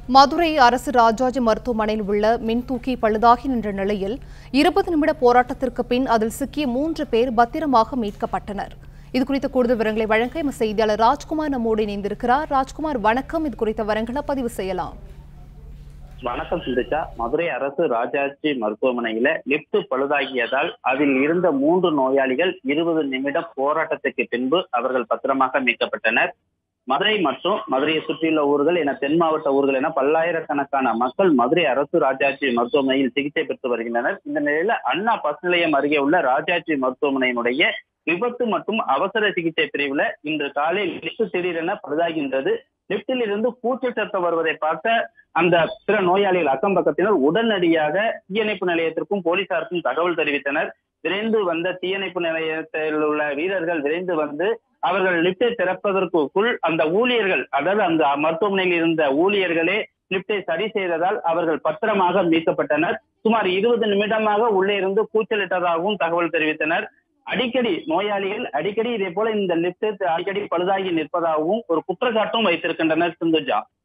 மதுரை அரசு ராஜாஜி மருத்துவமனையில் உள்ள மின்தூக்கி பழுதாகி நின்ற நிலையில் இருபது நிமிட போராட்டத்திற்கு பின் அதில் சிக்கிய மூன்று பேர் பத்திரமாக மீட்கப்பட்டனர் இது குறித்த கூடுதல் விவரங்களை வழங்க எமது செய்தியாளர் ராஜ்குமார் நம்மோடு இணைந்திருக்கிறார் ராஜ்குமார் வணக்கம் இது குறித்த விவரங்களை பதிவு செய்யலாம் வணக்கம் சிந்திச்சா மதுரை அரசு ராஜாஜி மருத்துவமனையில லிப்ட் பழுதாகியதால் அதில் இருந்த மூன்று நோயாளிகள் இருபது நிமிடம் போராட்டத்துக்கு பின்பு அவர்கள் பத்திரமாக மீட்கப்பட்டனர் மதுரை மற்றும் மதுரையை சுற்றியுள்ள ஊர்கள் என தென் மாவட்ட ஊர்கள் என பல்லாயிரக்கணக்கான மக்கள் மதுரை அரசு ராஜாஜி மருத்துவமனையில் சிகிச்சை பெற்று வருகின்றனர் இந்த நிலையில அண்ணா பஸ் நிலையம் அருகே உள்ள ராஜாஜி மருத்துவமனையினுடைய விபத்து மற்றும் அவசர சிகிச்சை பிரிவுல இன்று காலை லிப்ட் திடீரென பழுதாகின்றது லிப்டில் இருந்து கூச்சச்சத்தம் வருவதை பார்த்த அந்த பிற நோயாளிகள் அக்கம் பக்கத்தினர் உடனடியாக தீயணைப்பு நிலையத்திற்கும் போலீசாருக்கும் தகவல் தெரிவித்தனர் விரைந்து வந்த தீயணைப்பு நிலையத்தில் உள்ள வீரர்கள் விரைந்து வந்து அவர்கள் லிப்டை திறப்பதற்குள் அந்த ஊழியர்கள் அதாவது அந்த மருத்துவமனையில் இருந்த ஊழியர்களே லிப்டை சரி செய்ததால் அவர்கள் பத்திரமாக மீட்கப்பட்டனர் சுமார் இருபது நிமிடமாக உள்ளே இருந்து கூச்சலிட்டதாகவும் தகவல் தெரிவித்தனர் அடிக்கடி நோயாளிகள் அடிக்கடி இதே போல இந்த லிப்ட் அடிக்கடி பழுதாகி நிற்பதாகவும் ஒரு குற்றச்சாட்டும் வைத்திருக்கின்றனர் சிந்துஜா